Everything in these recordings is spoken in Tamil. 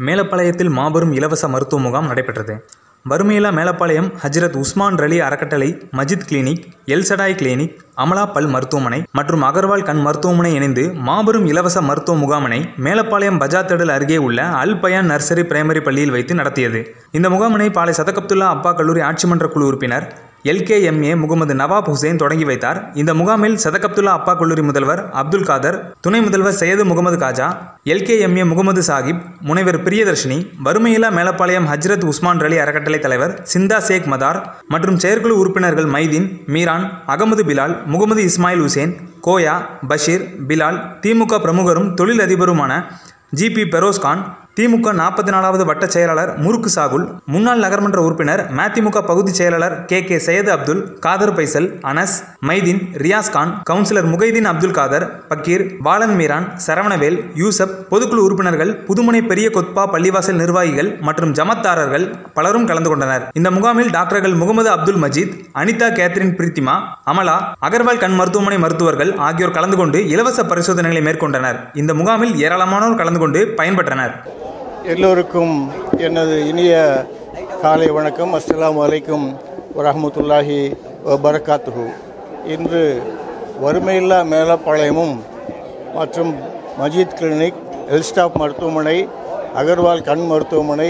மேலப்பாளையத்தில் மாபெரும் இலவச மருத்துவ முகாம் நடைபெற்றது வறுமையில்லா மேலப்பாளையம் ஹஜ்ரத் உஸ்மான் ரலி அறக்கட்டளை மஜித் கிளினிக் எல்சடாய் கிளினிக் அமலா பல் மருத்துவமனை மற்றும் அகர்வால் கண் மருத்துவமனை இணைந்து மாபெரும் இலவச மருத்துவ முகாமினை மேலப்பாளையம் பஜாத்தடல் அருகே உள்ள அல் பயான் நர்சரி பிரைமரி பள்ளியில் வைத்து நடத்தியது இந்த முகாமினை பாளை சதகப்துல்லா அப்பா கல்லூரி ஆட்சிமன்ற குழு உறுப்பினர் எல்கேஎம்ஏ முகமது நவாப் ஹுசைன் தொடங்கி வைத்தார் இந்த முகாமில் சதகப்துல்லா அப்பா கல்லூரி முதல்வர் அப்துல் காதர் துணை முதல்வர் சையது முகமது காஜா எல்கேஎம்ஏ முகமது சாகிப் முனைவர் பிரியதர்ஷினி வறுமையில்லா மேலப்பாளையம் ஹஜ்ரத் உஸ்மான் ரலி அறக்கட்டளை தலைவர் சிந்தா சேக் மதார் மற்றும் செயற்குழு உறுப்பினர்கள் மைதீன் மீரான் அகமது பிலால் முகமது இஸ்மாயில் ஹுசேன் கோயா பஷீர் பிலால் திமுக பிரமுகரும் தொழிலதிபருமான ஜிபி பெரோஸ்கான் திமுக நாற்பத்தி நாலாவது வட்ட செயலாளர் முருக்கு சாகுல் முன்னாள் நகர்மன்ற உறுப்பினர் மதிமுக பகுதி செயலாளர் K K Syed Abdul Khader Faisal Anas Mydeen Riyaz Khan councillor Mohideen Abdul Khader Fakir Balan Meeran Saravanavel Yusuf பொதுக்குழு உறுப்பினர்கள் புதுமனை பெரிய கொத்பா பள்ளிவாசல் நிர்வாகிகள் மற்றும் ஜமத்தாரர்கள் பலரும் கலந்து கொண்டனர் இந்த முகாமில் டாக்டர்கள் முகமது அப்துல் மஜீத் அனிதா கேத்ரின் பிரீத்திமா அமலா அகர்வால் கண் மருத்துவமனை மருத்துவர்கள் ஆகியோர் கலந்து கொண்டு இலவச பரிசோதனைகளை மேற்கொண்டனர் இந்த முகாமில் ஏராளமானோர் கலந்து கொண்டு பயன்பெற்றனர் எல்லோருக்கும் எனது இனிய காலை வணக்கம் அஸ்ஸலாமு அலைக்கும் வரஹ்மத்துல்லாஹி வபரகாத்துஹு இன்று வறுமையில்லா மேலப்பாளையமும் மற்றும் மஜீத் கிளினிக் எல்ஸ்டாப் மருத்துவமனை அகர்வால் கண் மருத்துவமனை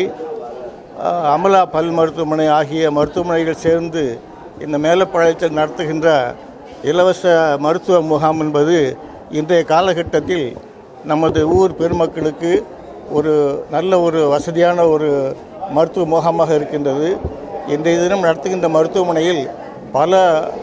அஹ், அமலா பல் மருத்துவமனை ஆகிய மருத்துவமனைகள் சேர்ந்து இந்த மேலப்பாளையத்தில் நடத்துகின்ற இலவச மருத்துவ முகாம் என்பது இன்றைய காலகட்டத்தில் நமது ஊர் பெருமக்களுக்கு ஒரு நல்ல ஒரு வசதியான ஒரு மருத்துவ முகாமாக இருக்கின்றது இன்றைய தினம் நடத்துகின்ற மருத்துவமனையில் பல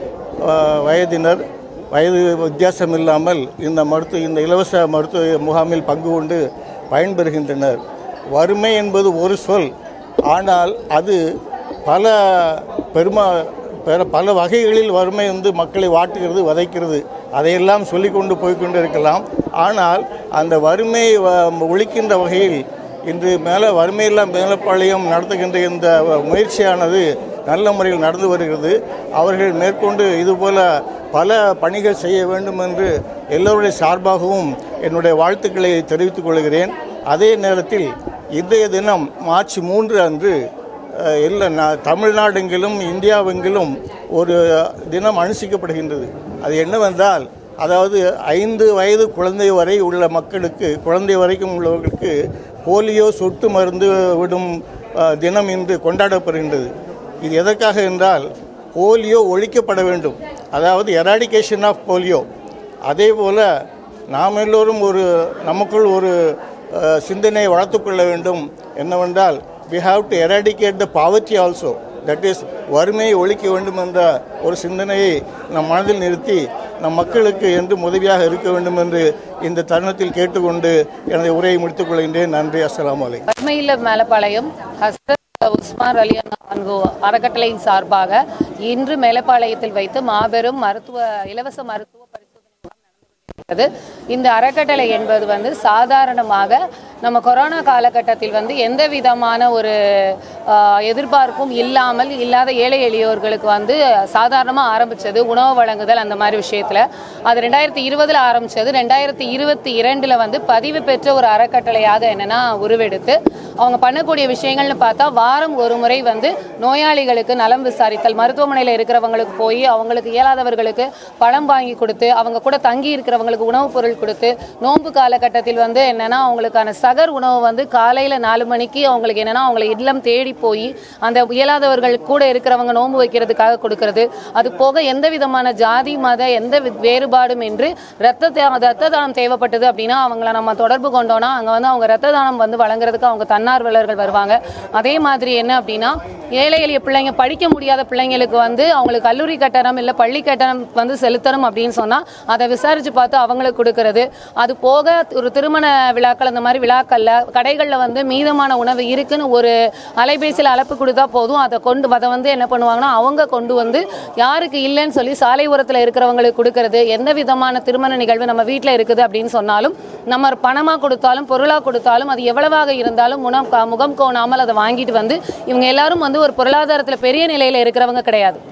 அஹ், வயதினர் வயது வித்தியாசம் இல்லாமல் இந்த மருத்துவ இந்த இலவச மருத்துவ முகாமில் பங்கு கொண்டு பயன்பெறுகின்றனர் வறுமை என்பது ஒரு சொல் ஆனால் அது பல பெருமா பெற பல வகைகளில் வறுமை வந்து மக்களை வாட்டுகிறது வதைக்கிறது அதையெல்லாம் சொல்லிக்கொண்டு போய்க்கொண்டு இருக்கலாம் ஆனால் அந்த வறுமையை வ- ஒழிக்கின்ற வகையில் இன்று மேலே வறுமையில்லா மேலப்பாளையம் நடத்துகின்ற இந்த முயற்சியானது நல்ல முறையில் நடந்து வருகிறது அவர்கள் மேற்கொண்டு இதுபோல பல பணிகள் செய்ய வேண்டும் என்று எல்லோருடைய சார்பாகவும் என்னுடைய வாழ்த்துக்களை தெரிவித்துக் கொள்கிறேன் அதே நேரத்தில் இன்றைய தினம் மார்ச் மூன்று அன்று அஹ், எல்லா நா- தமிழ்நாடெங்கிலும் இந்தியாவெங்கிலும் ஒரு தினம் அனுஷ்டிக்கப்படுகின்றது அது என்னவென்றால் அதாவது ஐந்து வயது குழந்தை வரை உள்ள மக்களுக்கு குழந்தை வரைக்கும் உள்ளவர்களுக்கு போலியோ சொட்டு மருந்து விடும் அஹ், தினம் இன்று கொண்டாடப்படுகின்றது இது எதற்காக என்றால் போலியோ ஒழிக்கப்பட வேண்டும் அதாவது எராடிகேஷன் ஆஃப் போலியோ அதே போல் நாம் எல்லோரும் ஒரு நமக்குள் ஒரு அஹ், சிந்தனையை வளர்த்துக்கொள்ள வேண்டும் என்னவென்றால் we have to eradicate the poverty also that is வறுமையை ஒழிக்க வேண்டும் என்ற ஒரு சிந்தனையை நம் மனதில் நிறுத்தி நம் மக்களுக்கு என்றும் உதவியாக இருக்க வேண்டும் என்று இந்த தருணத்தில் கேட்டுக்கொண்டு எனது உரையை முடித்துக் கொள்கின்றேன் நன்றி அஸ்ஸலாமு அலைக்கும் வறுமையில் மேலப்பாளையம் ஹஸ்ரத் உஸ்மான் அலி அன்கு அறக்கட்டளையின் சார்பாக இன்று மேலப்பாளையத்தில் வைத்து மாபெரும் மருத்துவ இலவச மருத்துவ பரிசோதனை முகாம் நடந்து கொண்டிருக்கிறது. இந்த அறக்கட்டளை என்பது வந்து சாதாரணமாக நம்ம கொரோனா காலகட்டத்தில் வந்து எந்த விதமான ஒரு ஆஹ், எதிர்பார்ப்பும் இல்லாமல் இல்லாத ஏழை எளியோர்களுக்கு வந்து சாதாரணமாக ஆரம்பிச்சது உணவு வழங்குதல் அந்த மாதிரி விஷயத்தில் அது ரெண்டாயிரத்தி இருபதில் ஆரம்பிச்சது ரெண்டாயிரத்தி இருபத்தி இரண்டில் வந்து பதிவு பெற்ற ஒரு அறக்கட்டளையாக என்னன்னா உருவெடுத்து அவங்க பண்ணக்கூடிய விஷயங்கள்னு பார்த்தா வாரம் ஒரு முறை வந்து நோயாளிகளுக்கு நலம் விசாரித்தல் மருத்துவமனையில் இருக்கிறவங்களுக்கு போய் அவங்களுக்கு இயலாதவர்களுக்கு பழம் வாங்கி கொடுத்து அவங்க கூட தங்கி இருக்கிறவங்களுக்கு உணவுப் பொருள் கொடுத்து நோன்பு காலகட்டத்தில் வந்து என்னன்னா அவங்களுக்கான சகர் உணவு வந்து காலையில் நாலு மணிக்கு அவங்களுக்கு என்னன்னா அவங்களை இல்லம் தேடி போய் அந்த இயலாதவர்கள் கூட இருக்கிறவங்க நோன்பு வைக்கிறதுக்காக கொடுக்கறது அது போக எந்த விதமான ஜாதி மத எந்த வி- வேறுபாடும் என்று ரத்த தே- ரத்த தானம் தேவைப்பட்டது அப்படின்னா அவங்கள நம்ம தொடர்பு கொண்டோம்னா அங்கே வந்து அவங்க ரத்த தானம் வந்து வழங்குறதுக்கு அவங்க தன்னார்வலர்கள் வருவாங்க அதே மாதிரி என்ன அப்படின்னா ஏழை எளிய பிள்ளைங்க படிக்க முடியாத பிள்ளைங்களுக்கு வந்து அவங்களுக்கு கல்லூரி கட்டணம் இல்லை பள்ளி கட்டணம் வந்து செலுத்தணும் அப்படின்னு சொன்னால் அதை விசாரித்து பார்த்து அவங்களுக்கு கொடுக்கறது அது போக ஒரு திருமண விழாக்கள் அந்த மாதிரி விழாக்களில் கடைகளில் வந்து மீதமான உணவு இருக்குன்னு ஒரு அலைபேசியில் அழைப்பு கொடுத்தா போதும் அதை கொண்டு அதை வந்து என்ன பண்ணுவாங்கன்னா அவங்க கொண்டு வந்து யாருக்கு இல்லைன்னு சொல்லி சாலை ஓரத்தில் இருக்கிறவங்களுக்கு கொடுக்கறது எந்த விதமான திருமண நிகழ்வு நம்ம வீட்டில் இருக்குது அப்படின்னு சொன்னாலும் நம்ம பணமாக கொடுத்தாலும் பொருளாக கொடுத்தாலும் அது எவ்வளவாக இருந்தாலும் முனம் கா- முகம் கோணாமல் அதை வாங்கிட்டு வந்து இவங்க எல்லாரும் வந்து ஒரு பொருளாதாரத்தில் பெரிய நிலையில் இருக்கிறவங்க கிடையாது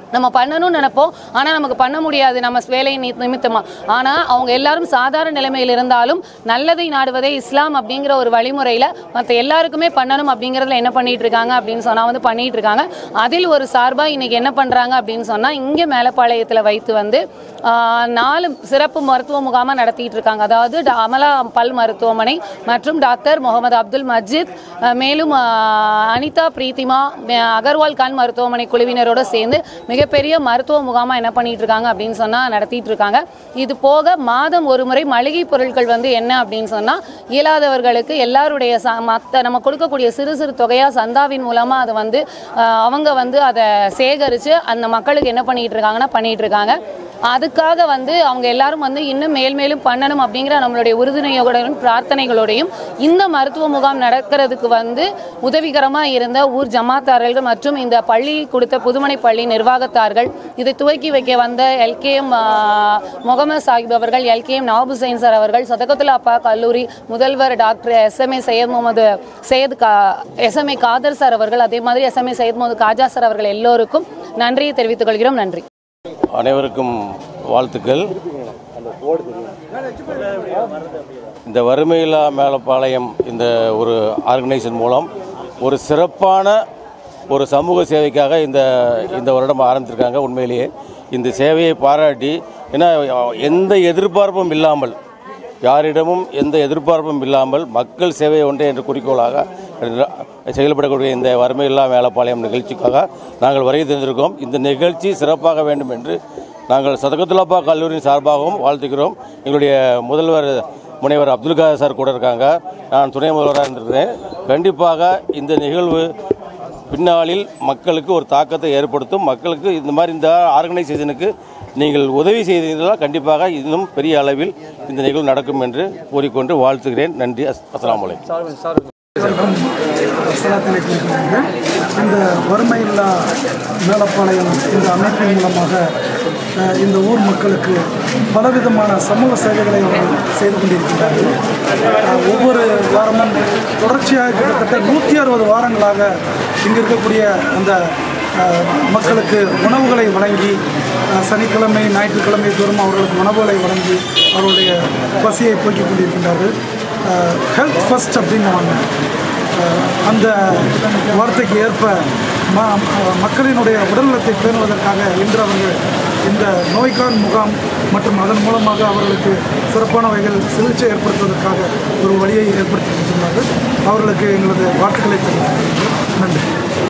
நம்ம பண்ணணும்னு நினைப்போம் ஆனால் நமக்கு பண்ண முடியாது நம்ம வேலை நி- நிமித்தமா ஆனால் அவங்க எல்லாரும் சாதாரண நிலைமையில் இருந்தாலும் நல்லதை நாடுவதே இஸ்லாம் அப்படிங்கிற ஒரு வழிமுறையில் மற்ற எல்லாருக்குமே பண்ணணும் அப்படிங்கிறதுல என்ன பண்ணிட்டு இருக்காங்க அப்படின்னு சொன்னால் வந்து பண்ணிட்டு இருக்காங்க அதில் ஒரு சார்பாக இன்னைக்கு என்ன பண்ணுறாங்க அப்படின்னு சொன்னால் இங்கே மேலப்பாளையத்தில் வைத்து வந்து ஆஹ், நாலு சிறப்பு மருத்துவ முகாமாக நடத்திட்டு இருக்காங்க அதாவது டா- அமலா பல் மருத்துவமனை மற்றும் டாக்டர் முகமது அப்துல் மஜித் அஹ், மேலும் ஆஹ், அனிதா பிரீத்திமா மே- அகர்வால் கண் மருத்துவமனை குழுவினரோட சேர்ந்து மிகப்பெரிய மருத்துவ முகாமா என்ன பண்ணிட்டு இருக்காங்க அப்படின்னு சொன்னா நடத்திட்டு இருக்காங்க இது போக மாதம் ஒரு முறை மளிகை பொருட்கள் வந்து என்ன அப்படின்னு சொன்னா இயலாதவர்களுக்கு எல்லாருடைய ச- மத்த நம்ம கொடுக்கக்கூடிய சிறு சிறு தொகையா சந்தாவின் மூலமா அதை வந்து ஆஹ், அவங்க வந்து அதை சேகரித்து அந்த மக்களுக்கு என்ன பண்ணிட்டு இருக்காங்கன்னா பண்ணிட்டு இருக்காங்க அதுக்காக வந்து அவங்க எல்லாரும் வந்து இன்னும் மேல் மேலும் பண்ணணும் அப்படிங்கிற நம்மளுடைய உறுதுணையோடையும் பிரார்த்தனைகளோடையும் இந்த மருத்துவ முகாம் நடக்கிறதுக்கு வந்து உதவிகரமாக இருந்த ஊர் ஜமாத்தார்கள் மற்றும் இந்த பள்ளி கொடுத்த புதுமனை பள்ளி நிர்வாகத்தார்கள் இதை துவக்கி வைக்க வந்த எல்கேஎம் முகமது சாஹிப் அவர்கள் எல்கேஎம் நவாப் ஹுசைன் சார் அவர்கள் சதகத்துல் அப்பா கல்லூரி முதல்வர் டாக்டர் எஸ்எம்ஏ சையத் முகமது சையத் கா எஸ்எம்ஏ காதர் சார் அவர்கள் அதே மாதிரி எஸ்எம்ஏ சையத் முகமது காஜா சார் அவர்கள் எல்லோருக்கும் நன்றியை தெரிவித்துக் கொள்கிறோம் நன்றி அனைவருக்கும் வாழ்த்துக்கள் இந்த வறுமையில்லா மேலப்பாளையம் இந்த ஒரு ஆர்கனைசேஷன் மூலம் ஒரு சிறப்பான ஒரு சமூக சேவைக்காக இந்த இந்த வருடம் ஆரம்பித்திருக்காங்க உண்மையிலேயே இந்த சேவையை பாராட்டி ஏன்னா எந்த எதிர்பார்ப்பும் இல்லாமல் யாரிடமும் எந்த எதிர்பார்ப்பும் இல்லாமல் மக்கள் சேவை ஒன்றே என்ற குறிக்கோளாக செயல்படக்கூடிய இந்த வறுமையில்லா மேலப்பாளையம் நிகழ்ச்சிக்காக நாங்கள் வருகை தந்திருக்கோம் இந்த நிகழ்ச்சி சிறப்பாக வேண்டும் என்று நாங்கள் சதகத்துலாப்பா கல்லூரியின் சார்பாகவும் வாழ்த்துக்கிறோம் எங்களுடைய முதல்வர் முனைவர் அப்துல் காதர் சார் கூட இருக்காங்க நான் துணை முதல்வராக இருந்திருக்கிறேன் கண்டிப்பாக இந்த நிகழ்வு பின்னாளில் மக்களுக்கு ஒரு தாக்கத்தை ஏற்படுத்தும் மக்களுக்கு இந்த மாதிரி இந்த ஆர்கனைசேஷனுக்கு நீங்கள் உதவி செய்தீர்களால் கண்டிப்பாக இன்னும் பெரிய அளவில் இந்த நிகழ்வு நடக்கும் என்று கூறிக்கொண்டு வாழ்த்துகிறேன் நன்றி அஸ் அஸ்ஸலாமு அலைக்கும் ஸ்தலத்திலே குறிப்பிடுங்கள் இந்த வறுமையில்லா மேலப்பாளையம் இந்த அமைப்பின் மூலமாக அஹ், இந்த ஊர் மக்களுக்கு பலவிதமான சமூக சேவைகளை அவர்கள் செய்து கொண்டிருக்கிறார்கள் அஹ், ஒவ்வொரு வாரமும் தொடர்ச்சியாக கிட்டத்தட்ட நூற்றி அறுபது வாரங்களாக இங்கு இருக்கக்கூடிய அந்த அஹ், மக்களுக்கு உணவுகளை வழங்கி அஹ், சனிக்கிழமை ஞாயிற்றுக்கிழமை தோறும் அவர்களுக்கு உணவுகளை வழங்கி அவர்களுடைய பசியை போக்கிக் கொண்டிருக்கின்றார்கள் ஹெல்த் ஃபர்ஸ்ட் அப்படின்னுவாங்க அஹ் அந்த வார்த்தைக்கு ஏற்ப ம மக்களினுடைய உடல்நலத்தை பேணுவதற்காக இன்று அவர்கள் இந்த நோய்க்கான் முகாம் மற்றும் அதன் மூலமாக அவர்களுக்கு சிறப்பான வகையில் சிகிச்சை ஏற்படுத்துவதற்காக ஒரு வழியை ஏற்படுத்தி கொடுத்துள்ளார்கள் அவர்களுக்கு எங்களது வாழ்த்துக்களை தெரிவித்துக் கொள்கிறேன். நன்றி